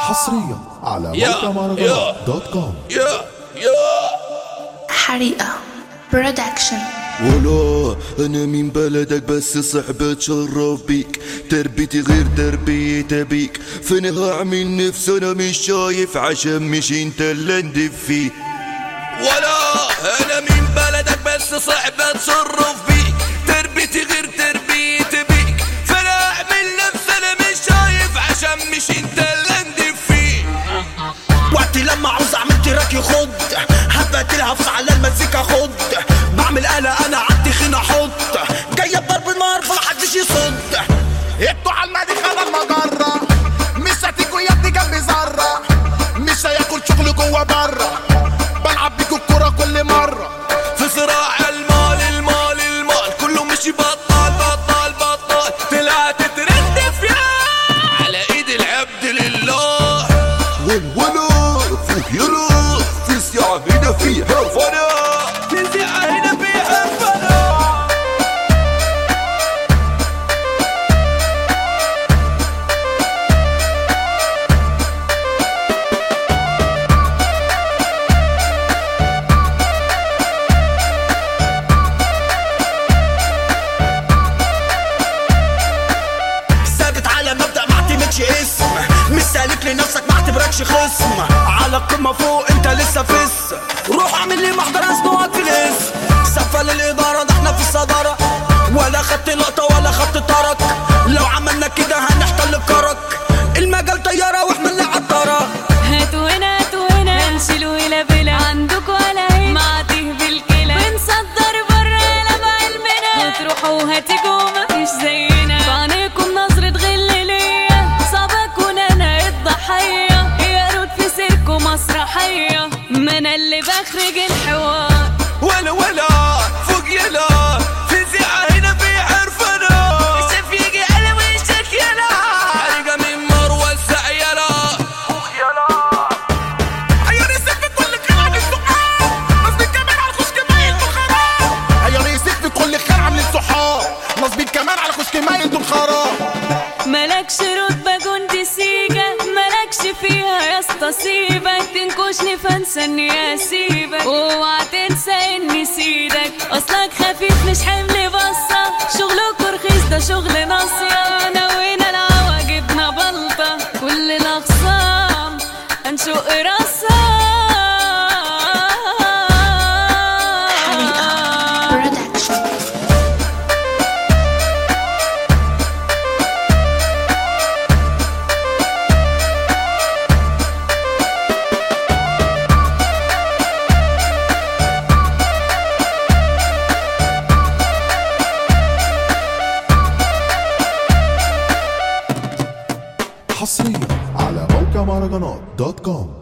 حصريا على يا- موقع مهرجانات دوت كوم يا يا حريقة برودكشن ولا انا من بلدك بس صعب اتشرف بيك تربيتي غير تربية بيك فانا هعمل نفسي انا مش شايف عشان مش انت اللي ندف فيه ولا انا من بلدك بس صعب اتصرف بيك تربيتي غير تربيتي بيك فانا اعمل نفسي انا مش شايف عشان مش انت اللي ندف فيه وقتي لما عاوز اعمل تراك يخض حبات الهفص على المزيكا خد بعمل قلق انا عالتخين احط جايه بضرب نار فمحدش يصد انتوا على المدخلة المجرة مش هتيجوا يا ابني جنبي ذرة مش هياكل شغل جوه بره بلعب بيكوا الكورة كل مرة في صراع المال المال المال كله مش بطال بطال بطال طلعت ترند يا على ايد العبد لله ول ولا فوق يلا في ساعة هنا في حرفنا تنزع هنا في حرفنا ثابت على مبدأ ما اعتمدش اسم مش سالك لنفسك ما اعتبركش خصم على القمة فوق انت لسه فس روح اعمل لي محضر اسبوعك في الاسم سفة للإدارة ده احنا في الصدارة ولا خدت لقطة ولا خدت طرك لو عملنا كده هنحتل الكرك المجال طيارة واحنا اللي عالطرة هاتوا هنا هاتوا هنا نشيلوا هلا بلا عندكوا ولا هنا معتيه بالكلا بنصدر برا يلا بعلمنا هتروحوا وهتيجوا مفيش زينا بعينيكم نظرة غل ليا صعب اكون انا الضحية يا رود في سيركو مسرحية ما انا اللي بخرج الحوار ولا ولا فوق يلا في زعة هنا في حرفنا شفيقي على وشك يلا حرقة من مروة السعيلة عيوني سيف كل خير عامل سحاب نصبي كمان على خشك مايل دول خراب عيوني سيف كل خير عامل سحاب نصبي كمان على خشك مايل دول خراب ملكش رتبة جندي سيجا ملكش فيها يا اسطى سيبك تنكشني فانسى اني اسيبك اوعى تنسى اني سيدك اصلك خفيف مش حمل بصة شغلك رخيص ده شغل ناصية نوينا العوا جبنا بلطة كل الاخصام هنشق راسها برودكشن حصريا على موقع مهرجانات دوت كوم